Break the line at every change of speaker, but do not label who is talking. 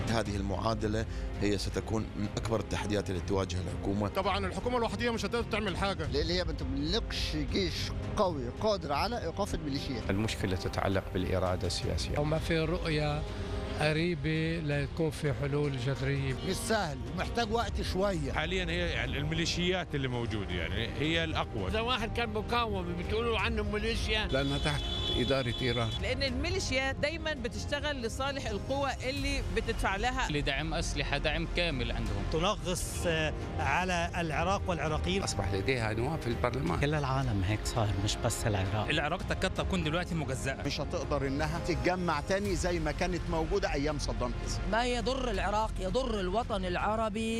هذه المعادلة هي ستكون من أكبر التحديات التي تواجه الحكومة
طبعا الحكومه الوحديه مش هتقدر تعمل حاجه
لان هي ما تملكش جيش قوي قادر على ايقاف الميليشيات
المشكلة تتعلق بالإرادة السياسية
وما في رؤية قريبة ليكون في حلول جذرية
مش سهل ومحتاج وقت شويه
حاليا هي يعني الميليشيات اللي موجوده يعني هي الاقوى
اذا واحد كان مقاوم بتقولوا عنه ميليشيا
لأنها تحت إدارة إيران
لان الميليشيات دايما بتشتغل لصالح القوى اللي بتدفع لها
لدعم أسلحة دعم كامل عندهم
تنغص على العراق والعراقيين
أصبح لديها نواب في البرلمان
كل العالم هيك صار مش بس العراق
العراق تكاد تكون دلوقتي مجزأة
مش هتقدر انها تتجمع تاني زي ما كانت موجوده ايام صدام حسين
ما يضر العراق يضر الوطن العربي